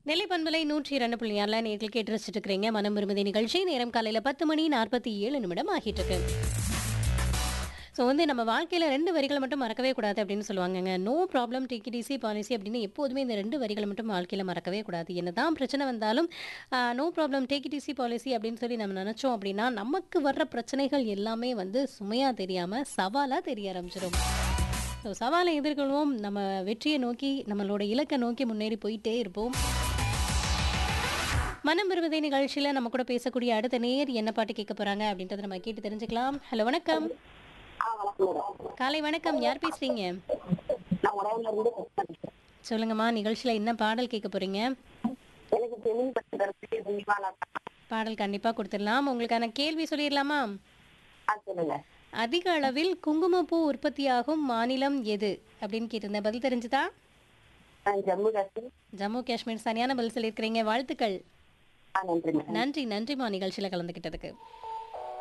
நெல்லை பண்பலை நூற்றி இரண்டு புள்ளி ஆறில் நேர்கள் கேட்டு ரசிச்சுட்டு இருக்கிறீங்க மனம் விரும்புதி நிகழ்ச்சி நேரம் காலையில் பத்து மணி நாற்பத்தி ஏழு நிமிடம் ஆகிட்டு இருக்கு ஸோ வந்து நம்ம வாழ்க்கையில் ரெண்டு வரிகளை மட்டும் மறக்கவே கூடாது அப்படின்னு சொல்லுவாங்கங்க நோ ப்ராப்ளம் டிகிடிசி பாலிசி அப்படின்னு எப்போதுமே இந்த ரெண்டு வரிகளை மட்டும் வாழ்க்கையில் மறக்கவே கூடாது என்னதான் பிரச்சனை வந்தாலும் நோ ப்ராப்ளம் டிகிடிசி பாலிசி அப்படின்னு சொல்லி நம்ம நினச்சோம் அப்படின்னா நமக்கு வர்ற பிரச்சனைகள் எல்லாமே வந்து சுமையாக தெரியாமல் சவாலாக தெரிய ஆரம்பிச்சிடும் ஸோ சவாலை எதிர்கொள்வோம் நம்ம வெற்றியை நோக்கி நம்மளோட இலக்கை நோக்கி முன்னேறி போயிட்டே இருப்போம் மனம் விரும்புதை நிகழ்ச்சியில் நம்ம கூட பேசக்கூடிய அடுத்த நேர் என்ன பாட்டு கேட்க போறாங்க அப்படின்றத நம்ம கேட்டு தெரிஞ்சுக்கலாம் ஹலோ வணக்கம் ஆ வணக்கம் மேடம் காலை வணக்கம் யார் பேசுறீங்க நான் உடம்புல இருந்து பேசுறேன் சொல்லுங்கம்மா நிகழ்ச்சியில என்ன பாடல் கேட்க போறீங்க எனக்கு தெலுங்கு பற்றி தெளிவான பாடல் கண்டிப்பா கொடுத்துடலாம் உங்களுக்கான கேள்வி சொல்லிடலாமா ஆ சொல்லுங்க அதிக அளவில் குங்குமப்பூ உற்பத்தியாகும் மாநிலம் எது அப்படின்னு கேட்டிருந்தேன் பதில் தெரிஞ்சுதா நான் ஜம்மு காஷ்மீர் ஜம்மு காஷ்மீர் சரியான பதில் சொல்லியிருக்கிறீங்க வாழ்த்துக்கள் ஆ நன்றி மேடம் நன்றி நன்றிம்மா நிகழ்ச்சியில் கலந்துக்கிட்டதுக்கு